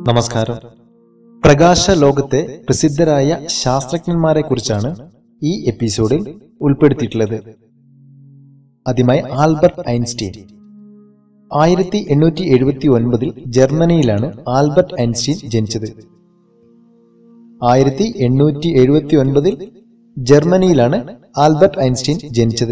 നമസ്കാരം പ്രകാശ ലോകത്തെ പ്രസിദ്ധരായ ശാസ്ത്രജ്ഞന്മാരെ കുറിച്ചാണ് ഈ എപ്പിസോഡിൽ ഉൾപ്പെടുത്തിയിട്ടുള്ളത് ആദ്യമായി ആൽബർട്ട് ഐൻസ്റ്റീൻ ആയിരത്തി എണ്ണൂറ്റി എഴുപത്തി ഒൻപതിൽ ജർമ്മനിയിലാണ് ആൽബർട്ട് ഐൻസ്റ്റീൻ ജനിച്ചത് ആയിരത്തി എണ്ണൂറ്റി എഴുപത്തി ഒൻപതിൽ ജർമ്മനിയിലാണ് ആൽബർട്ട് ഐൻസ്റ്റീൻ ജനിച്ചത്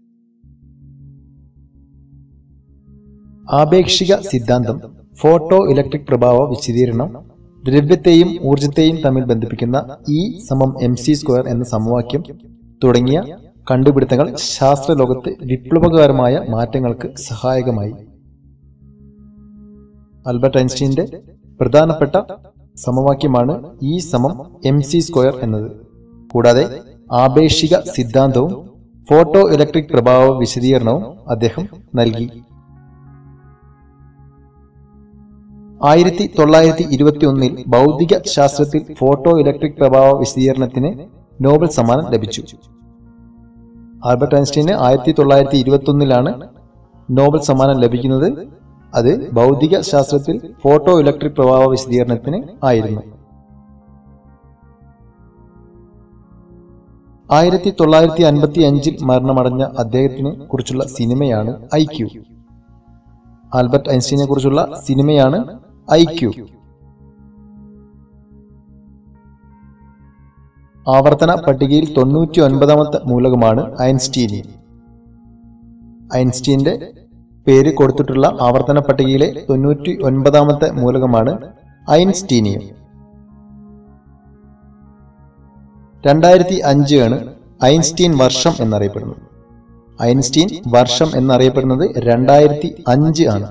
ആപേക്ഷിക സിദ്ധാന്തം ഫോട്ടോ ഇലക്ട്രിക് പ്രഭാവ വിശദീകരണം ദ്രവ്യത്തെയും ഊർജത്തെയും തമ്മിൽ ബന്ധിപ്പിക്കുന്ന ഇ സമം എം സി സ്ക്വയർ എന്ന സമവാക്യം തുടങ്ങിയ കണ്ടുപിടുത്തങ്ങൾ ശാസ്ത്രലോകത്ത് വിപ്ലവകരമായ മാറ്റങ്ങൾക്ക് സഹായകമായി ആൽബർട്ട് ഐൻസ്റ്റീന്റെ പ്രധാനപ്പെട്ട സമവാക്യമാണ് ഇ സമം എം സി സ്ക്വയർ എന്നത് കൂടാതെ ആപേക്ഷിക സിദ്ധാന്തവും ഫോട്ടോ ഇലക്ട്രിക് പ്രഭാവ വിശദീകരണവും അദ്ദേഹം നൽകി ആയിരത്തി തൊള്ളായിരത്തി ഇരുപത്തി ഒന്നിൽ ഭൗതിക ശാസ്ത്രത്തിൽ ഫോട്ടോ ഇലക്ട്രിക് പ്രഭാവ വിശദീകരണത്തിന് നോബൽ സമ്മാനം ലഭിച്ചു ആൽബർട്ട് ഐൻസ്റ്റീന് ആയിരത്തി തൊള്ളായിരത്തി ഇരുപത്തി ഒന്നിലാണ് നോബൽ സമ്മാനം ലഭിക്കുന്നത് അത് ഭൗതിക ശാസ്ത്രത്തിൽ ഫോട്ടോ ഇലക്ട്രിക് പ്രഭാവ വിശദീകരണത്തിന് ആയിരുന്നു ആയിരത്തി തൊള്ളായിരത്തി അൻപത്തി അഞ്ചിൽ മരണമടഞ്ഞ അദ്ദേഹത്തിനെ കുറിച്ചുള്ള സിനിമയാണ് ഐ ക്യു ആൽബർട്ട് ഐൻസ്റ്റീനെ കുറിച്ചുള്ള സിനിമയാണ് ഐ ക്യു ആവർത്തന പട്ടികയിൽ തൊണ്ണൂറ്റി ഒൻപതാമത്തെ മൂലകമാണ് ഐൻസ്റ്റീനി ഐൻസ്റ്റീന്റെ പേര് കൊടുത്തിട്ടുള്ള ആവർത്തന പട്ടികയിലെ തൊണ്ണൂറ്റി ഒൻപതാമത്തെ മൂലകമാണ് ഐൻസ്റ്റീനിയം രണ്ടായിരത്തി അഞ്ച് ആണ് ഐൻസ്റ്റീൻ വർഷം എന്നറിയപ്പെടുന്നത് ഐൻസ്റ്റീൻ വർഷം എന്നറിയപ്പെടുന്നത് രണ്ടായിരത്തി അഞ്ച് ആണ്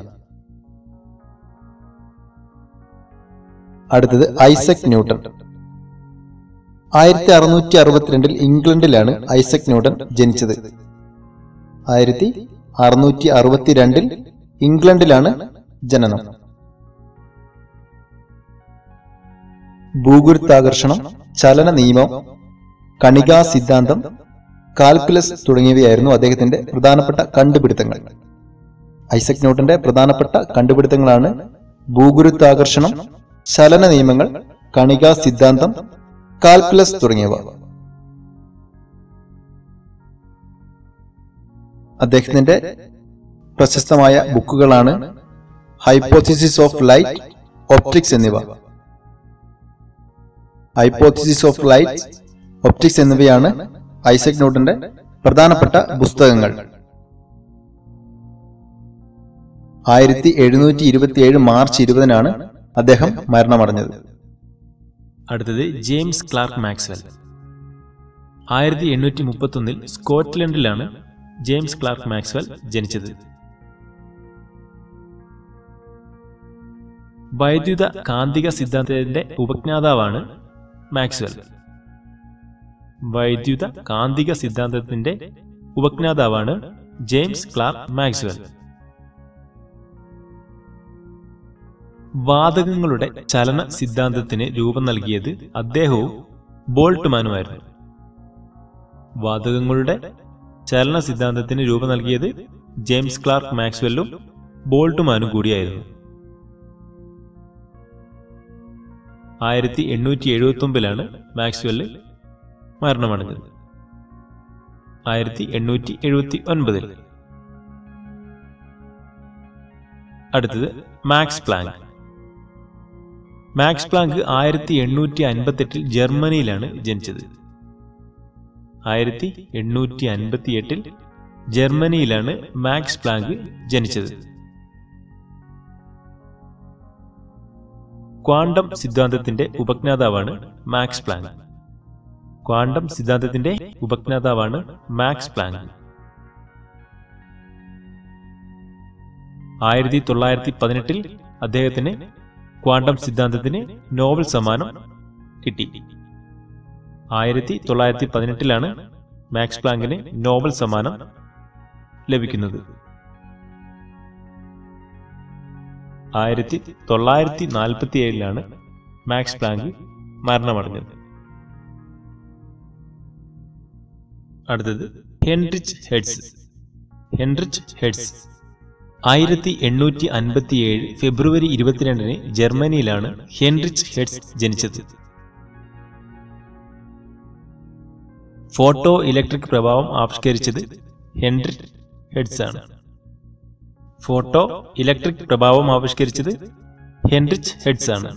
അടുത്തത് ഐസക് ന്യൂട്ടൺ ആയിരത്തി അറുന്നൂറ്റി അറുപത്തിരണ്ടിൽ ഇംഗ്ലണ്ടിലാണ് ഐസക് ന്യൂട്ടൺ ജനിച്ചത് ആയിരത്തി അറുന്നൂറ്റി അറുപത്തിരണ്ടിൽ ഇംഗ്ലണ്ടിലാണ് ജനനം ഭൂഗുരുത്താകർഷണം ചലന നിയമം കണികാ സിദ്ധാന്തം കാൽക്കുലസ് തുടങ്ങിയവയായിരുന്നു അദ്ദേഹത്തിന്റെ പ്രധാനപ്പെട്ട കണ്ടുപിടുത്തങ്ങൾ ഐസക് ന്യൂട്ടന്റെ പ്രധാനപ്പെട്ട കണ്ടുപിടുത്തങ്ങളാണ് ഭൂഗുരുത്വാകർഷണം ചലന നിയമങ്ങൾ കണികാ സിദ്ധാന്തം കാൽക്കുലസ് തുടങ്ങിയവ അദ്ദേഹത്തിന്റെ പ്രശസ്തമായ ബുക്കുകളാണ് ഹൈപ്പോത്തിസിസ് ഓഫ് ലൈറ്റ് ഒപ്റ്റിക്സ് എന്നിവ ഹൈപ്പോത്തിസിസ് ഓഫ് ലൈറ്റ് ഒപ്റ്റിക്സ് എന്നിവയാണ് ഐസക് ന്യൂട്ടന്റെ പ്രധാനപ്പെട്ട പുസ്തകങ്ങൾ ആയിരത്തി എഴുന്നൂറ്റി ഇരുപത്തിയേഴ് മാർച്ച് ഇരുപതിനാണ് അദ്ദേഹം മരണമടഞ്ഞത് അടുത്തത് ജെയിംസ് ക്ലാർക്ക് മാക്സ്വെൽ ആയിരത്തി എണ്ണൂറ്റി മുപ്പത്തൊന്നിൽ സ്കോട്ട്ലൻഡിലാണ് ജെയിംസ് ക്ലാർക്ക് മാക്സ്വെൽ ജനിച്ചത് വൈദ്യുത കാന്തിക സിദ്ധാന്തത്തിന്റെ ഉപജ്ഞാതാവാണ് മാക്സ്വെൽ വൈദ്യുത കാന്തിക സിദ്ധാന്തത്തിന്റെ ഉപജ്ഞാതാവാണ് ജെയിംസ് ക്ലാർക്ക് മാക്സ്വെൽ വാതകങ്ങളുടെ ചലന സിദ്ധാന്തത്തിന് രൂപം നൽകിയത് അദ്ദേഹവും ബോൾട്ട്മാനുമായിരുന്നു വാതകങ്ങളുടെ ചലന സിദ്ധാന്തത്തിന് രൂപം നൽകിയത് ജെയിംസ് ക്ലാർക്ക് മാക്സ്വെല്ലും ബോൾട്ട്മാനും കൂടിയായിരുന്നു ആയിരത്തി എണ്ണൂറ്റി എഴുപത്തി ഒമ്പതിലാണ് മാക്സ്വെല്ല് മരണമടഞ്ഞത് ആയിരത്തി എണ്ണൂറ്റി എഴുപത്തി ഒൻപതിൽ അടുത്തത് മാക്സ് പ്ലാങ്ക് മാക്സ് പ്ലാങ്ക് ആയിരത്തി എണ്ണൂറ്റി അൻപത്തെട്ടിൽ ജർമ്മനിയിലാണ് ജനിച്ചത് ആയിരത്തി എണ്ണൂറ്റി അൻപത്തി എട്ടിൽ ജർമ്മനിയിലാണ് മാക്സ് പ്ലാങ്ക് ജനിച്ചത് ക്വാണ്ടം സിദ്ധാന്തത്തിന്റെ ഉപജ്ഞാതാവാണ് മാക്സ് പ്ലാങ്ക് ക്വാണ്ടം സിദ്ധാന്തത്തിന്റെ ഉപജ്ഞാതാവാണ് മാക്സ് പ്ലാങ്ക് ആയിരത്തി തൊള്ളായിരത്തി പതിനെട്ടിൽ അദ്ദേഹത്തിന് ക്വാണ്ടം സിദ്ധാന്തത്തിന് നോബൽ സമ്മാനം കിട്ടി ആയിരത്തി തൊള്ളായിരത്തി പതിനെട്ടിലാണ് മാക്സ് പ്ലാങ്കിന് നോബൽ സമ്മാനം ലഭിക്കുന്നത് ആയിരത്തി തൊള്ളായിരത്തി നാൽപ്പത്തി ഏഴിലാണ് മാക്സ് പ്ലാങ്ക് മരണമടഞ്ഞത് അടുത്തത് ഹെൻറിച്ച് ഹെഡ്സ് ഹെൻറിച്ച് ഹെഡ്സ് ആയിരത്തി എണ്ണൂറ്റി അൻപത്തിയേഴ് ഫെബ്രുവരി ഇരുപത്തിരണ്ടിന് ജർമ്മനിയിലാണ് ഹെൻറിച്ച് ഹെഡ്സ് ജനിച്ചത് ഫോട്ടോ ഇലക്ട്രിക് പ്രഭാവം ആവിഷ്കരിച്ചത് ഹെൻറിച്ച് ഹെഡ്സ് ആണ് ഫോട്ടോ ഇലക്ട്രിക് പ്രഭാവം ആവിഷ്കരിച്ചത് ഹെൻറിച്ച് ഹെഡ്സ് ആണ്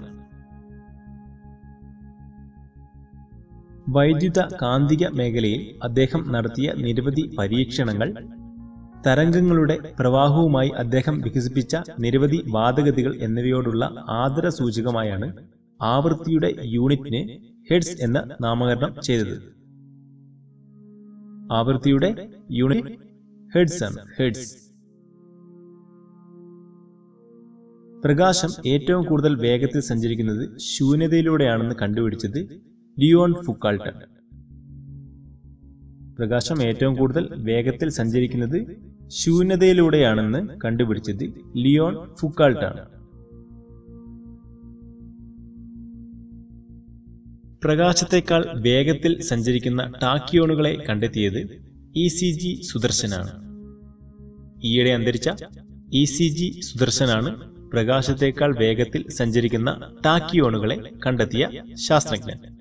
വൈദ്യുത കാന്തിക മേഖലയിൽ അദ്ദേഹം നടത്തിയ നിരവധി പരീക്ഷണങ്ങൾ തരംഗങ്ങളുടെ പ്രവാഹവുമായി അദ്ദേഹം വികസിപ്പിച്ച നിരവധി വാദഗതികൾ എന്നിവയോടുള്ള ആദര സൂചകമായാണ് ആവൃത്തിയുടെ യൂണിറ്റിന് ഹെഡ്സ് എന്ന് നാമകരണം ചെയ്തത് ആവൃത്തിയുടെ യൂണിറ്റ് ഹെഡ്സ് ആണ് ഹെഡ്സ് പ്രകാശം ഏറ്റവും കൂടുതൽ വേഗത്തിൽ സഞ്ചരിക്കുന്നത് ശൂന്യതയിലൂടെയാണെന്ന് കണ്ടുപിടിച്ചത് ലിയോൺ ഫുക്കാൾട്ട് പ്രകാശം ഏറ്റവും കൂടുതൽ വേഗത്തിൽ സഞ്ചരിക്കുന്നത് ശൂന്യതയിലൂടെയാണെന്ന് കണ്ടുപിടിച്ചത് ലിയോൺ ഫുക്കാൾട്ടാണ് പ്രകാശത്തേക്കാൾ വേഗത്തിൽ സഞ്ചരിക്കുന്ന ടാക്കിയോണുകളെ കണ്ടെത്തിയത് ഇ സി ജി സുദർശനാണ് ഈയിടെ അന്തരിച്ച ഇ സി ജി സുദർശനാണ് പ്രകാശത്തേക്കാൾ വേഗത്തിൽ സഞ്ചരിക്കുന്ന ടാക്കിയോണുകളെ കണ്ടെത്തിയ ശാസ്ത്രജ്ഞൻ